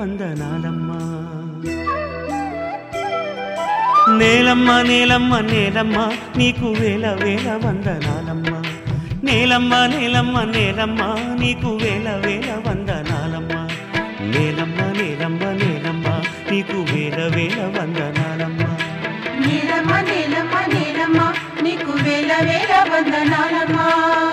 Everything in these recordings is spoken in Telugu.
వందనాలమ్మా నేలమ్మ నేలమ్మ నేలమ్మ నీకు వేల వేల వందనాలమ్మ నేలమ్మ నేలమ్మ నేలమ్మ నీకు వేల వేల వందనాలమ్మ నేలమ్మ నేలమ్మ నేలమ్మ నీకు వేల వేల వందనాలమ్మ నీలమ్మ నీలమ్మ నీలమ్మ నీకు వేల వేల వందనాలమ్మా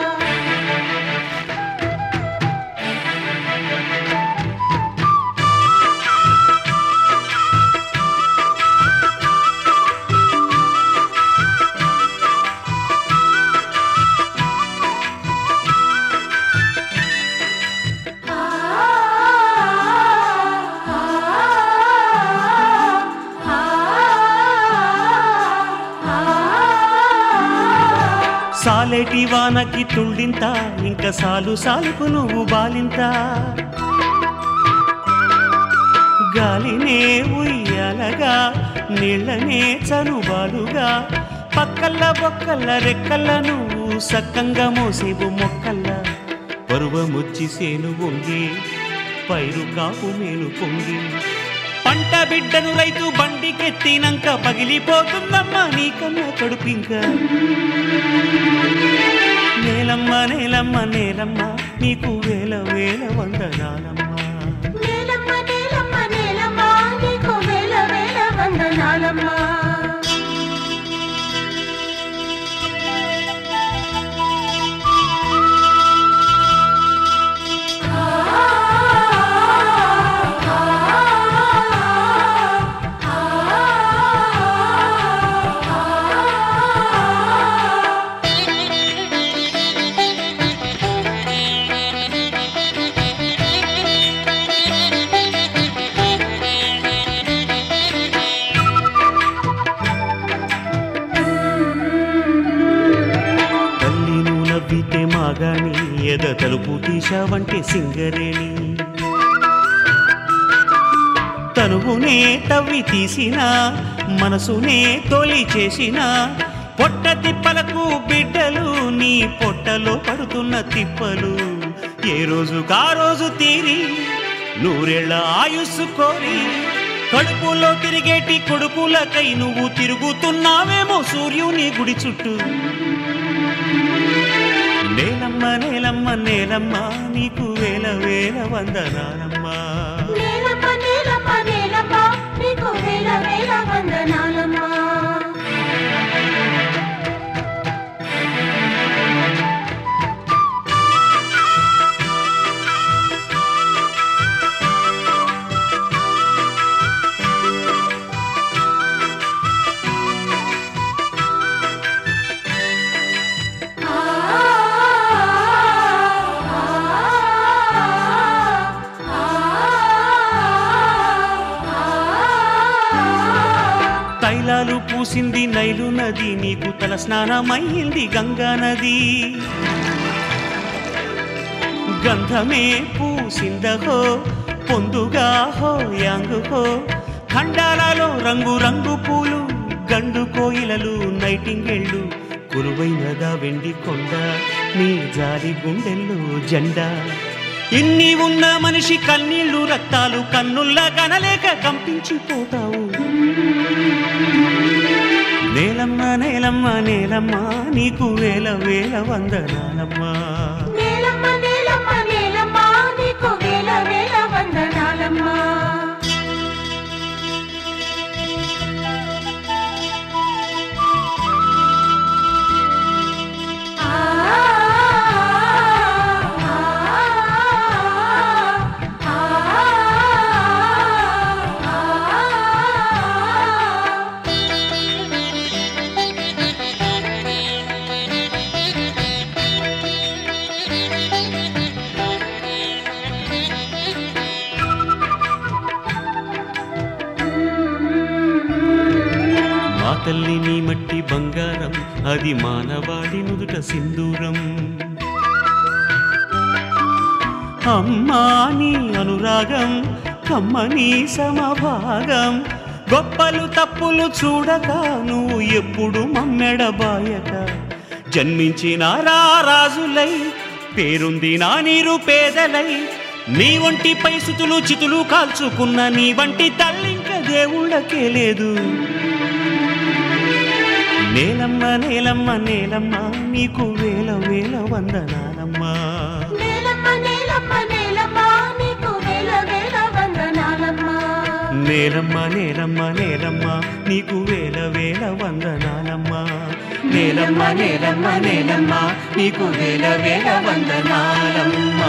సాలేటి వానకి తుళ్ళింత ఇంక సాలు సాలుకు నువ్వు బాలింత గాలినే ఉయ్యాలగా నీళ్ళనే చనుబాలుగా పక్కల్ల బొక్కల్ల రెక్కల్ల నువ్వు సక్కంగా మోసేవు మొక్కల్ల పరువముచ్చి సేను వంగి పైరు కాపు మేలు పొంగి పంట బిడ్డను రైతు బండికెత్తినంక పగిలిపోతుందమ్మా నీకన్నా కడుపింక నేలమ్మ నేలమ్మ నేలమ్మ నీకు వేల వేల వందనాలమ్మా నీలమ్మ నీలమ్మ నీలమ్మ నీకు వేల వేల వందనాలమ్మా తల్లి నువ్వు నవ్వితే మాగాని ఎద తలుపు తీశావంటే సింగరేణి తనువునే తవ్వి తీసిన మనసునే తొలి చేసిన పొట్ట తిప్పలకు బిడ్డలు నీ పొట్టలో పడుతున్న తిప్పలు ఏ రోజు కా రోజు తీరి నూరేళ్ల ఆయుస్సు కోరి కడుపులో తిరిగేటి కొడుకులకై నువ్వు తిరుగుతున్నావేమో సూర్యుని గుడి చుట్టూ నేలమ్మ నేలమ్మ నేలమ్మ నీకు వేల వేల వందనాలమ్మా నీలమ్మ నీలమ్మ నీలమ్మ నీకు వేల వేల వందనాలమ్మా తైలాలు పూసింది నైలు నది నీకు తల స్నానమయ్యింది గంగా నది గంధమే పూసిందహో పొందుగా హో యాంగు హో ఖండాలలో రంగు రంగు పూలు గండు కోయిలలు నైటింగెళ్ళు కురువైనదా వెండి కొండ నీ జారి గుండెల్లో జెండా ఇన్ని ఉన్న మనిషి కన్నీళ్లు రక్తాలు కన్నుల్లా కనలేక కంపించిపోతావు నేలమ్మ నేలమ్మ నేలమ్మ నీకు వేల వేల వందనాలమ్మా నీలమ్మ నీలమ్మ నీలమ్మ నీకు వేల వేల వందనాలమ్మా మా తల్లి నీ మట్టి బంగారం అది మానవాడి నుదుట సింధూరం అమ్మా నీ అనురాగం కమ్మని సమభాగం గొప్పలు తప్పులు చూడక నువ్వు ఎప్పుడు మమ్మెడబాయక జన్మించిన రా రాజులై పేరుంది నా నీరు పేదలై నీ వంటి పై సుతులు చితులు కాల్చుకున్న నీ వంటి తల్లింక దేవుళ్ళకే లేదు నేలమ్మ నేలమ్మ నేలమ్మ నీకు వేల వేల వందనాలమ్మా నేలమ్మ నేలమ్మ నేలమ్మ నీకు వేల వేల వందనాలమ్మా నేలమ్మ నేలమ్మ నేలమ్మ నీకు వేల వేల వందనాలమ్మా నేలమ్మ నేలమ్మ నేలమ్మ నీకు వేల వేల వందనాలమ్మ